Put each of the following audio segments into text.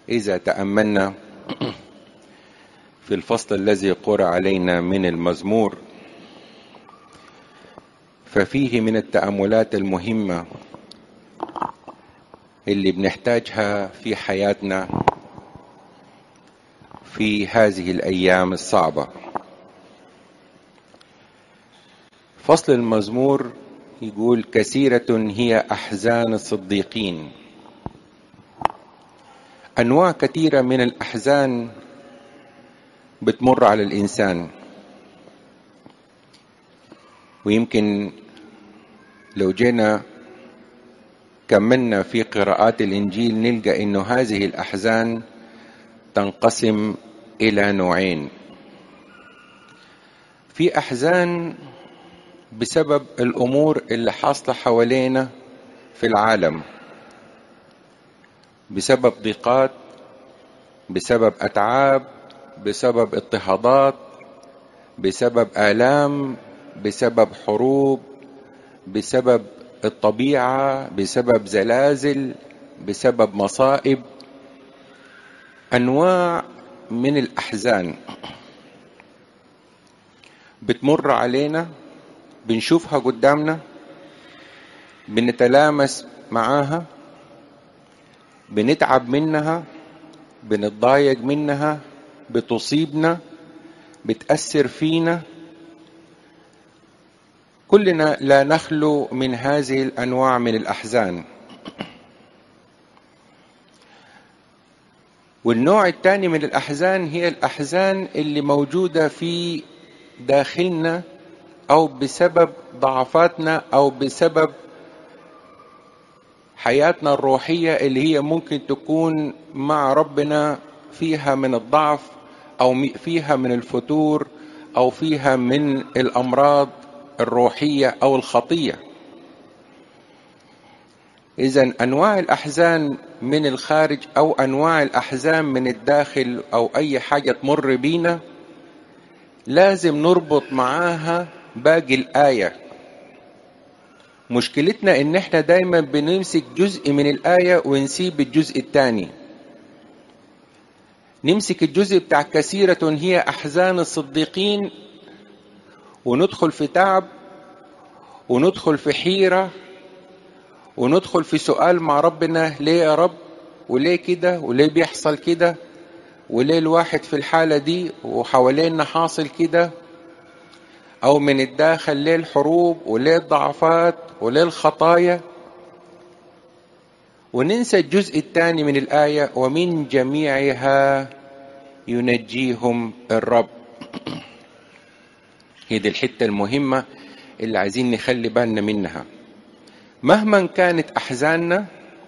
إذا تأملنا في الفصل الذي قرأ علينا من المزمور ففيه من التأملات المهمة اللي بنحتاجها في حياتنا في هذه الأيام الصعبة فصل المزمور يقول كثيرة هي أحزان الصديقين أنواع كثيرة من الأحزان بتمر على الإنسان ويمكن لو جينا كملنا في قراءات الإنجيل نلقى إنه هذه الأحزان تنقسم إلى نوعين في أحزان بسبب الأمور اللي حاصلة حوالينا في العالم بسبب ضيقات بسبب أتعاب بسبب اضطهادات بسبب آلام بسبب حروب بسبب الطبيعة بسبب زلازل بسبب مصائب أنواع من الأحزان بتمر علينا بنشوفها قدامنا بنتلامس معاها بنتعب منها بنتضايق منها بتصيبنا بتأثر فينا كلنا لا نخلو من هذه الأنواع من الأحزان والنوع الثاني من الأحزان هي الأحزان اللي موجودة في داخلنا أو بسبب ضعفاتنا أو بسبب حياتنا الروحية اللي هي ممكن تكون مع ربنا فيها من الضعف أو فيها من الفتور أو فيها من الأمراض الروحية أو الخطية إذا أنواع الأحزان من الخارج أو أنواع الأحزان من الداخل أو أي حاجة تمر بينا لازم نربط معاها باقي الآية مشكلتنا إن إحنا دايما بنمسك جزء من الآية ونسيب الجزء الثاني نمسك الجزء بتاع كثيرة هي أحزان الصديقين وندخل في تعب وندخل في حيرة وندخل في سؤال مع ربنا ليه يا رب وليه كده وليه بيحصل كده وليه الواحد في الحالة دي وحوالينا حاصل كده أو من الداخل ليه الحروب وليه الضعفات وليه الخطايا وننسى الجزء الثاني من الآية ومن جميعها ينجيهم الرب هي دي الحتة المهمة اللي عايزين نخلي بالنا منها مهما كانت أحزاننا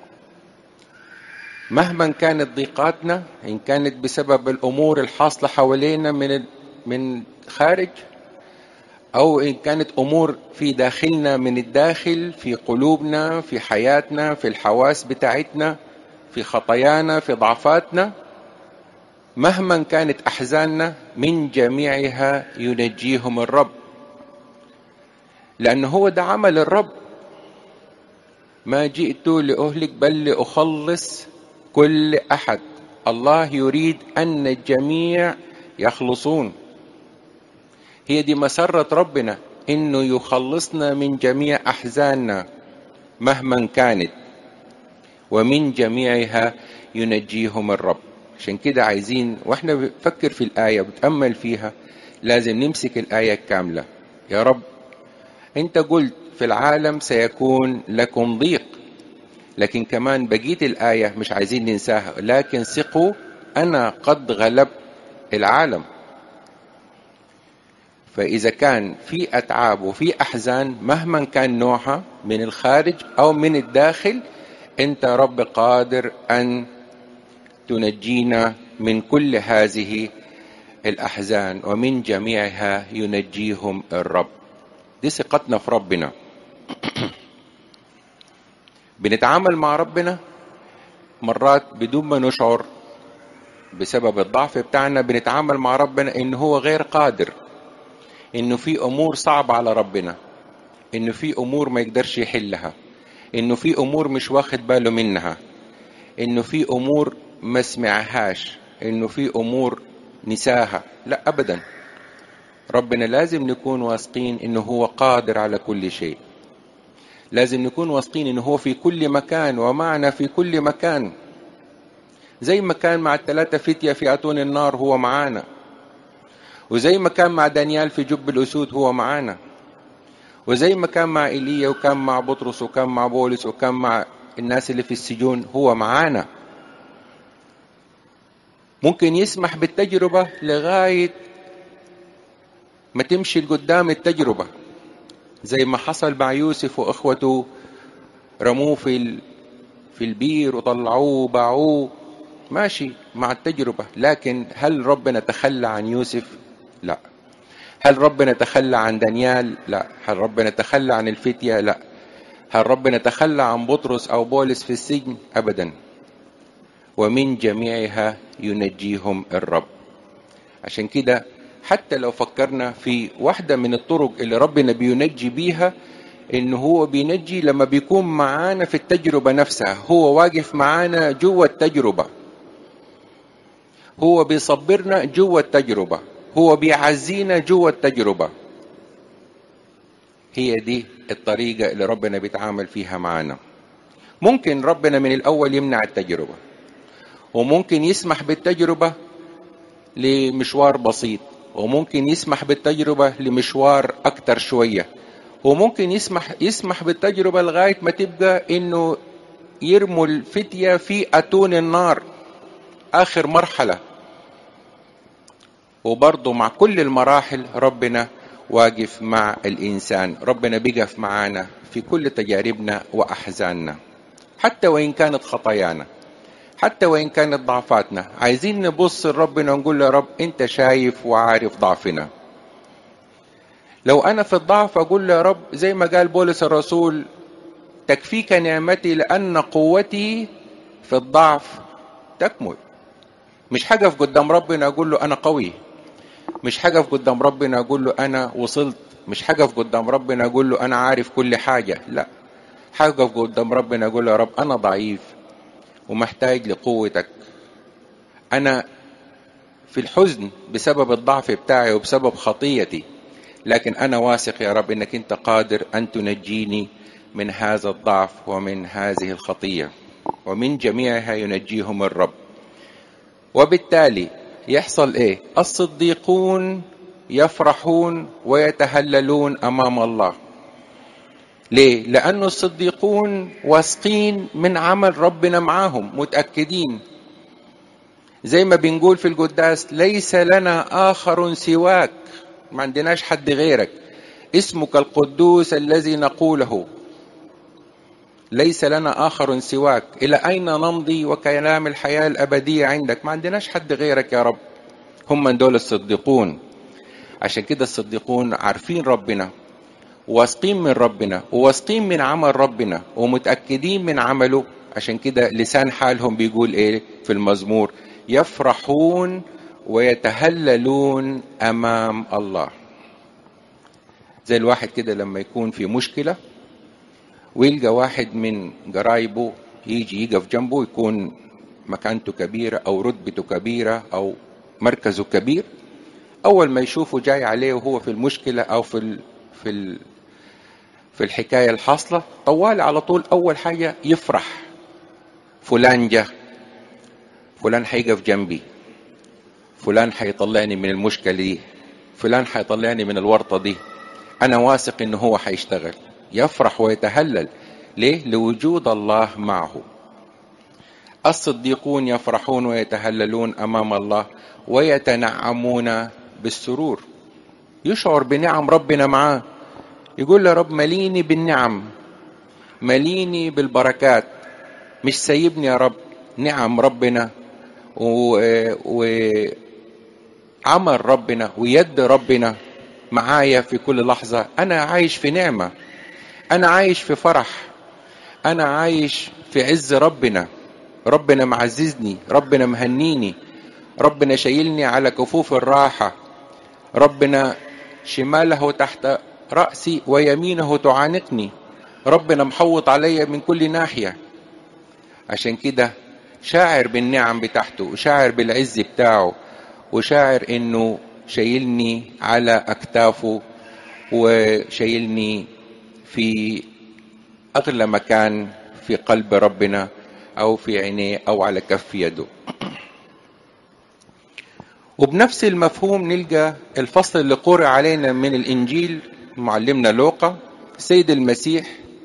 مهما كانت ضيقاتنا إن كانت بسبب الأمور الحاصلة حوالينا من من خارج أو إن كانت أمور في داخلنا من الداخل في قلوبنا في حياتنا في الحواس بتاعتنا في خطايانا في ضعفاتنا مهما كانت أحزاننا من جميعها ينجيهم الرب لأن هو ده عمل الرب ما جئت لأهلك بل لأخلص كل أحد الله يريد أن الجميع يخلصون هي دي مسرة ربنا إنه يخلصنا من جميع أحزاننا مهما كانت ومن جميعها ينجيهم الرب عشان كده عايزين واحنا بنفكر في الآية بتأمل فيها لازم نمسك الآية الكاملة يا رب انت قلت في العالم سيكون لكم ضيق لكن كمان بقية الآية مش عايزين ننساها لكن ثقوا أنا قد غلبت العالم فإذا كان في أتعاب وفي أحزان مهما كان نوعها من الخارج أو من الداخل أنت رب قادر أن تنجينا من كل هذه الأحزان ومن جميعها ينجيهم الرب دي ثقتنا في ربنا بنتعامل مع ربنا مرات بدون ما نشعر بسبب الضعف بتاعنا بنتعامل مع ربنا ان هو غير قادر انه في امور صعبة على ربنا انه في امور ما يقدرش يحلها انه في امور مش واخد باله منها انه في امور ما سمعهاش انه في امور نساها لا ابدا ربنا لازم نكون واثقين انه هو قادر على كل شيء لازم نكون واثقين انه هو في كل مكان ومعنا في كل مكان زي ما كان مع الثلاثة فتية في أتون النار هو معانا وزي ما كان مع دانيال في جب الأسود هو معانا وزي ما كان مع إيليا وكان مع بطرس وكان مع بولس وكان مع الناس اللي في السجون هو معانا ممكن يسمح بالتجربة لغاية ما تمشي لقدام التجربة زي ما حصل مع يوسف وإخوته رموه في في البير وطلعوه وباعوه ماشي مع التجربة لكن هل ربنا تخلى عن يوسف لا هل ربنا تخلى عن دانيال لا هل ربنا تخلى عن الفتية لا هل ربنا تخلى عن بطرس أو بولس في السجن أبدا ومن جميعها ينجيهم الرب عشان كده حتى لو فكرنا في واحدة من الطرق اللي ربنا بينجي بيها ان هو بينجي لما بيكون معانا في التجربة نفسها هو واقف معانا جوه التجربة هو بيصبرنا جوه التجربة هو بيعزينا جوه التجربة هي دي الطريقة اللي ربنا بيتعامل فيها معانا ممكن ربنا من الأول يمنع التجربة وممكن يسمح بالتجربة لمشوار بسيط وممكن يسمح بالتجربة لمشوار أكتر شوية وممكن يسمح يسمح بالتجربة لغاية ما تبقى إنه يرموا الفتية في أتون النار آخر مرحلة وبرضه مع كل المراحل ربنا واقف مع الإنسان ربنا بيقف معانا في كل تجاربنا وأحزاننا حتى وإن كانت خطايانا حتى وإن كانت ضعفاتنا عايزين نبص لربنا ونقول له يا رب أنت شايف وعارف ضعفنا لو أنا في الضعف أقول له يا رب زي ما قال بولس الرسول تكفيك نعمتي لأن قوتي في الضعف تكمل مش حاجة في قدام ربنا أقول له أنا قوي مش حاجة في قدام ربنا أقول له أنا وصلت مش حاجة في قدام ربنا أقول له أنا عارف كل حاجة لا حاجة في قدام ربنا أقول له يا رب أنا ضعيف ومحتاج لقوتك أنا في الحزن بسبب الضعف بتاعي وبسبب خطيتي لكن أنا واثق يا رب أنك أنت قادر أن تنجيني من هذا الضعف ومن هذه الخطية ومن جميعها ينجيهم الرب وبالتالي يحصل ايه الصديقون يفرحون ويتهللون امام الله ليه لأن الصديقون واثقين من عمل ربنا معاهم متأكدين زي ما بنقول في القداس ليس لنا آخر سواك ما عندناش حد غيرك اسمك القدوس الذي نقوله ليس لنا آخر سواك إلى أين نمضي وكلام الحياة الأبدية عندك ما عندناش حد غيرك يا رب هم من دول الصديقون عشان كده الصديقون عارفين ربنا واثقين من ربنا وواثقين من عمل ربنا ومتأكدين من عمله عشان كده لسان حالهم بيقول ايه في المزمور يفرحون ويتهللون امام الله زي الواحد كده لما يكون في مشكله ويلقى واحد من قرايبه يجي يقف جنبه يكون مكانته كبيرة أو رتبته كبيرة أو مركزه كبير أول ما يشوفه جاي عليه وهو في المشكلة أو في ال في ال في الحكاية الحاصلة طوال على طول أول حاجة يفرح فلان جه فلان حيقف جنبي فلان حيطلعني من المشكلة دي فلان حيطلعني من الورطة دي أنا واثق إنه هو حيشتغل يفرح ويتهلل ليه لوجود الله معه الصديقون يفرحون ويتهللون امام الله ويتنعمون بالسرور يشعر بنعم ربنا معاه يقول يا رب مليني بالنعم مليني بالبركات مش سايبني يا رب نعم ربنا و... وعمل ربنا ويد ربنا معايا في كل لحظة أنا عايش في نعمة أنا عايش في فرح أنا عايش في عز ربنا ربنا معززني ربنا مهنيني ربنا شايلني على كفوف الراحة ربنا شماله تحت رأسي ويمينه تعانقني ربنا محوط عليا من كل ناحية عشان كده شاعر بالنعم بتاعته وشاعر بالعز بتاعه وشاعر انه شايلني على اكتافه وشايلني في اغلى مكان في قلب ربنا او في عينيه او على كف يده وبنفس المفهوم نلقى الفصل اللي قرأ علينا من الانجيل معلمنا لوقا السيد المسيح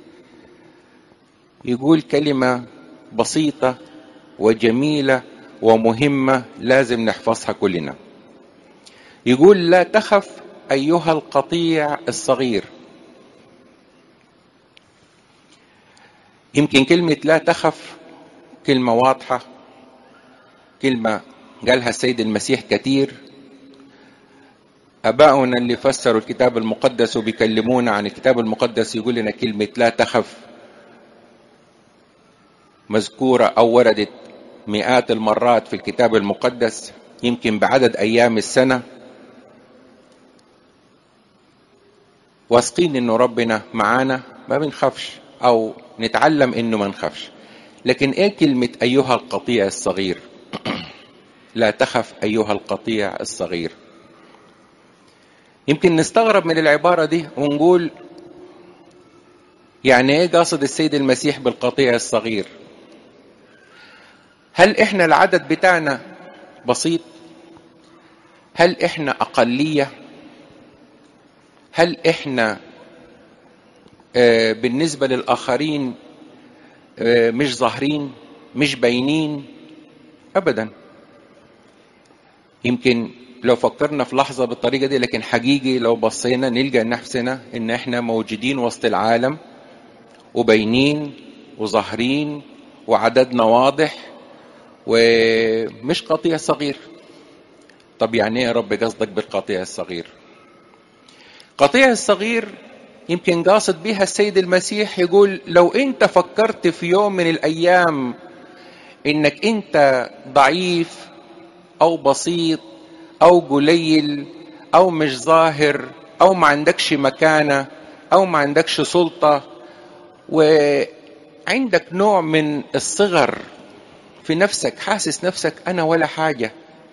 يقول كلمه بسيطه وجميله ومهمه لازم نحفظها كلنا يقول لا تخف ايها القطيع الصغير يمكن كلمه لا تخف كلمه واضحه كلمه قالها السيد المسيح كتير اباؤنا اللي فسروا الكتاب المقدس وبيكلمونا عن الكتاب المقدس يقول لنا كلمه لا تخف مذكوره او وردت مئات المرات في الكتاب المقدس يمكن بعدد ايام السنه واثقين انه ربنا معانا ما بنخافش او نتعلم انه ما نخافش لكن ايه كلمه ايها القطيع الصغير لا تخف ايها القطيع الصغير يمكن نستغرب من العباره دي ونقول يعني ايه قاصد السيد المسيح بالقطيع الصغير هل احنا العدد بتاعنا بسيط هل احنا اقليه هل احنا آه بالنسبه للاخرين آه مش ظاهرين مش باينين ابدا يمكن لو فكرنا في لحظة بالطريقة دي لكن حقيقي لو بصينا نلقى نفسنا ان احنا موجودين وسط العالم وباينين وظاهرين وعددنا واضح ومش قطيع صغير طب يعني ايه يا رب قصدك بالقطيع الصغير قطيع الصغير يمكن قاصد بها السيد المسيح يقول لو انت فكرت في يوم من الايام انك انت ضعيف او بسيط او قليل او مش ظاهر او ما عندكش مكانه او ما عندكش سلطه وعندك نوع من الصغر في نفسك حاسس نفسك انا ولا حاجه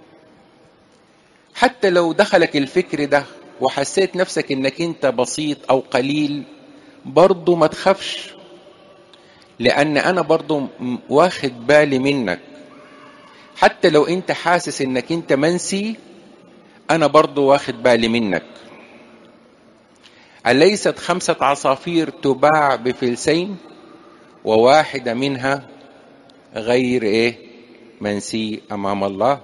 حتى لو دخلك الفكر ده وحسيت نفسك انك انت بسيط او قليل برضه ما تخافش لان انا برضه واخد بالي منك حتى لو انت حاسس انك انت منسي انا برضو واخد بالي منك أليست خمسة عصافير تباع بفلسين وواحدة منها غير ايه منسي امام الله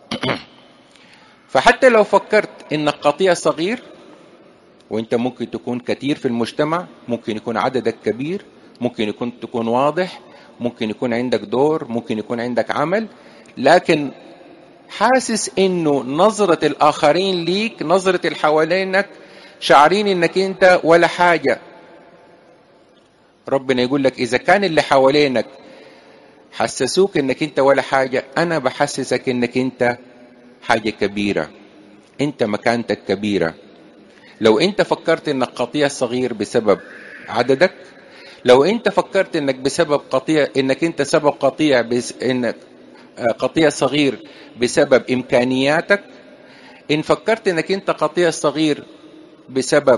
فحتى لو فكرت انك قطيع صغير وانت ممكن تكون كتير في المجتمع ممكن يكون عددك كبير ممكن يكون تكون واضح ممكن يكون عندك دور ممكن يكون عندك عمل لكن حاسس انه نظرة الاخرين ليك نظرة اللي حوالينك شعرين انك انت ولا حاجة ربنا يقول لك اذا كان اللي حوالينك حسسوك انك انت ولا حاجة انا بحسسك انك انت حاجة كبيرة انت مكانتك كبيرة لو انت فكرت انك قطيع صغير بسبب عددك لو انت فكرت انك بسبب قطيع انك انت سبب قطيع بس انك قطيع صغير بسبب امكانياتك ان فكرت انك انت قطيع صغير بسبب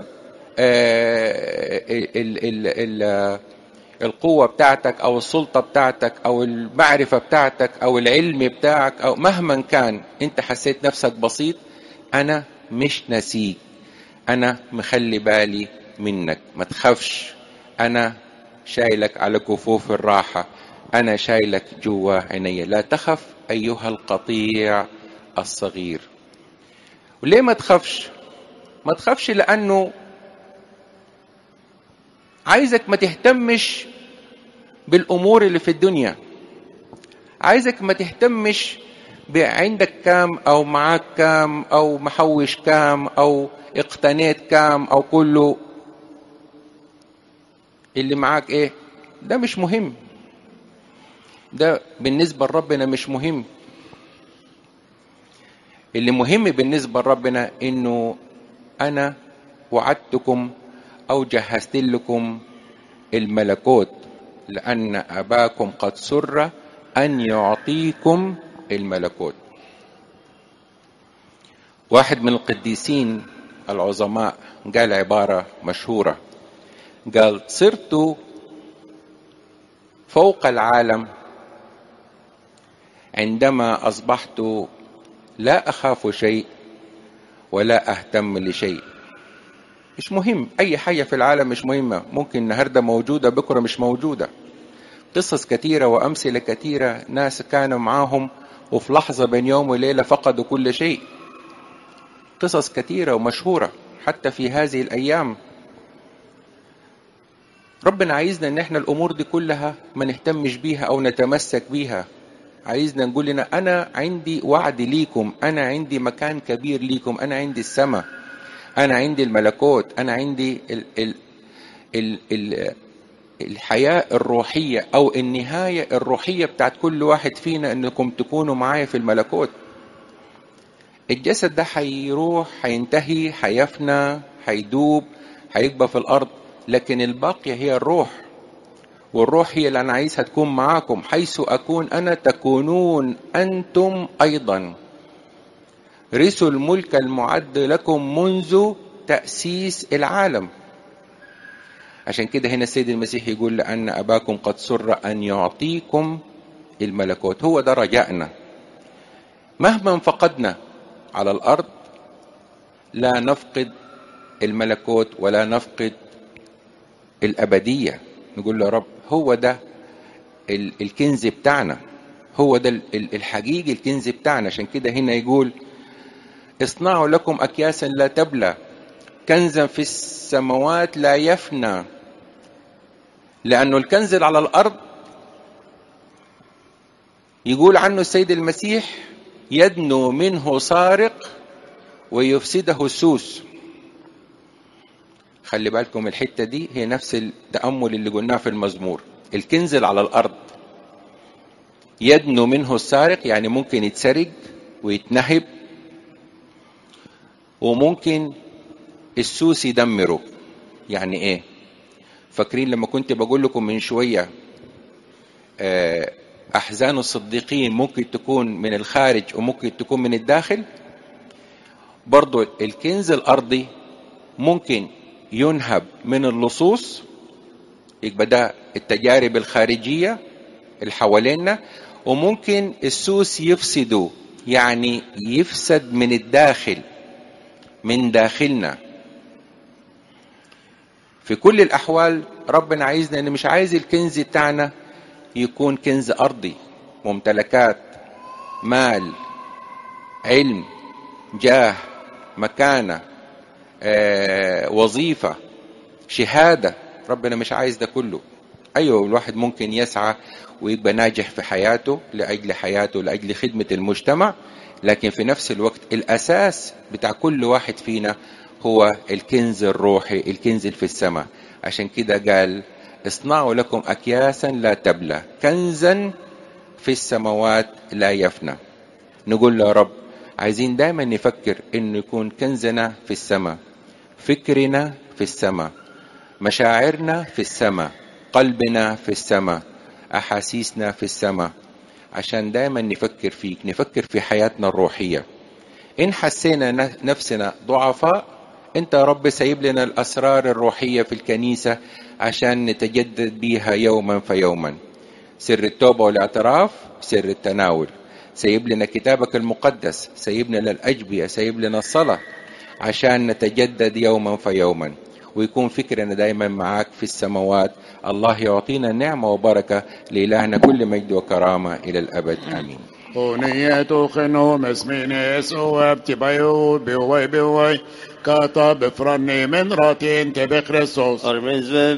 ال ال ال القوة بتاعتك أو السلطة بتاعتك أو المعرفة بتاعتك أو العلم بتاعك أو مهما كان أنت حسيت نفسك بسيط أنا مش نسيك أنا مخلي بالي منك ما تخافش أنا شايلك على كفوف الراحة أنا شايلك جوا عيني لا تخف أيها القطيع الصغير وليه ما تخافش ما تخافش لأنه عايزك ما تهتمش بالأمور اللي في الدنيا عايزك ما تهتمش عندك كام أو معاك كام أو محوش كام أو اقتنيت كام أو كله اللي معاك ايه ده مش مهم ده بالنسبة لربنا مش مهم اللي مهم بالنسبة لربنا انه انا وعدتكم او جهزت لكم الملكوت لان اباكم قد سر أن يعطيكم الملكوت واحد من القديسين العظماء قال عبارة مشهورة قال صرت فوق العالم عندما أصبحت لا أخاف شيء ولا أهتم لشيء مش مهم أي حاجة في العالم مش مهمة ممكن النهاردة موجودة بكرة مش موجودة قصص كثيرة وأمثلة كثيرة ناس كانوا معاهم وفي لحظة بين يوم وليلة فقدوا كل شيء قصص كثيرة ومشهورة حتى في هذه الأيام ربنا عايزنا ان احنا الامور دي كلها ما نهتمش بيها او نتمسك بيها عايزنا نقول لنا انا عندي وعد ليكم انا عندي مكان كبير ليكم انا عندي السماء انا عندي الملكوت انا عندي ال ال ال ال الحياة الروحية او النهاية الروحية بتاعت كل واحد فينا انكم تكونوا معايا في الملكوت الجسد ده هيروح هينتهي هيفنى هيدوب هيكبى في الارض لكن الباقية هي الروح والروح هي اللي أنا عايزها تكون معاكم حيث أكون أنا تكونون أنتم أيضا رثوا الملك المعد لكم منذ تأسيس العالم عشان كده هنا السيد المسيح يقول لأن أباكم قد سر أن يعطيكم الملكوت هو ده رجائنا مهما فقدنا على الأرض لا نفقد الملكوت ولا نفقد الأبدية نقول له يا رب هو ده الكنز بتاعنا هو ده الحقيقي الكنز بتاعنا عشان كده هنا يقول اصنعوا لكم أكياسا لا تبلى كنزا في السماوات لا يفنى لأنه الكنز اللي على الأرض يقول عنه السيد المسيح يدنو منه سارق ويفسده السوس خلي بالكم الحته دي هي نفس التامل اللي قلناه في المزمور الكنز اللي على الارض يدنو منه السارق يعني ممكن يتسرق ويتنهب وممكن السوس يدمره يعني ايه فاكرين لما كنت بقول لكم من شويه احزان الصديقين ممكن تكون من الخارج وممكن تكون من الداخل برضو الكنز الارضي ممكن ينهب من اللصوص يبقى ده التجارب الخارجية اللي حوالينا وممكن السوس يفسده يعني يفسد من الداخل من داخلنا في كل الأحوال ربنا عايزنا إن مش عايز الكنز بتاعنا يكون كنز أرضي ممتلكات مال علم جاه مكانه آه، وظيفة شهادة ربنا مش عايز ده كله أيوة الواحد ممكن يسعى ويبقى ناجح في حياته لأجل حياته لأجل خدمة المجتمع لكن في نفس الوقت الأساس بتاع كل واحد فينا هو الكنز الروحي الكنز اللي في السماء عشان كده قال اصنعوا لكم أكياسا لا تبلى كنزا في السماوات لا يفنى نقول له يا رب عايزين دايما نفكر انه يكون كنزنا في السماء فكرنا في السماء مشاعرنا في السماء قلبنا في السماء احاسيسنا في السماء عشان دايما نفكر فيك نفكر في حياتنا الروحيه ان حسينا نفسنا ضعفاء انت يا رب سايب لنا الاسرار الروحيه في الكنيسه عشان نتجدد بيها يوما فيوما سر التوبه والاعتراف سر التناول سيب لنا كتابك المقدس سيب لنا الأجبية سيب لنا الصلاة عشان نتجدد يوما فيوما ويكون فكرنا دايما معاك في السماوات الله يعطينا نعمة وبركة لإلهنا كل مجد وكرامة إلى الأبد آمين ونية خنو مسمين يسوع بتبايو بيوي بيوي كاتب فرني من راتين تبي خريستوس